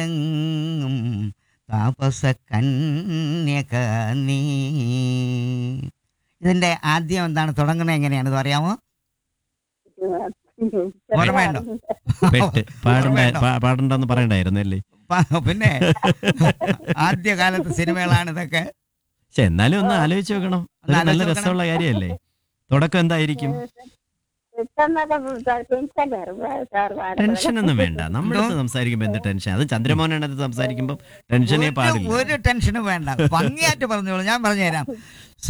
എങ്ങും താപസ കന്യക നീ ഇതിന്റെ ആദ്യം എന്താണ് തുടങ്ങുന്നത് എങ്ങനെയാണ് ഇത് അറിയാമോ ഓർമ്മയുണ്ടോ പെട്ട് പാടണ്ട ഓർമ്മയുണ്ടോ? പാ- പാടണ്ടെന്ന് പറയണ്ടായിരുന്നല്ലേ പ- പിന്നെ ആദ്യ കാലത്ത് സിനിമകളാണ് ഇതൊക്കെ പക്ഷെ എന്നാലും ഒന്ന് ആലോചിച്ച് നോക്കണം ഒന്ന് അതൊരു നല്ല ആലോചിച്ച് രസമുള്ള കാര്യമല്ലേ തുടക്കം എന്തായിരിക്കും ടെൻഷൻ ഒന്നും വേണ്ട നമ്മളടുത്ത് സംസാരിക്കുമ്പോ എന്ത് ടെൻഷൻ അത് ചന്ദ്രമോഹനാണ് അത് സംസാരിക്കുമ്പോൾ ടെൻഷനേ ഒരു- പാടില്ല ഒരു ടെൻഷനും വേണ്ട ഭംഗിയായിട്ട് പറഞ്ഞോളൂ ഞാൻ പറഞ്ഞുതരാം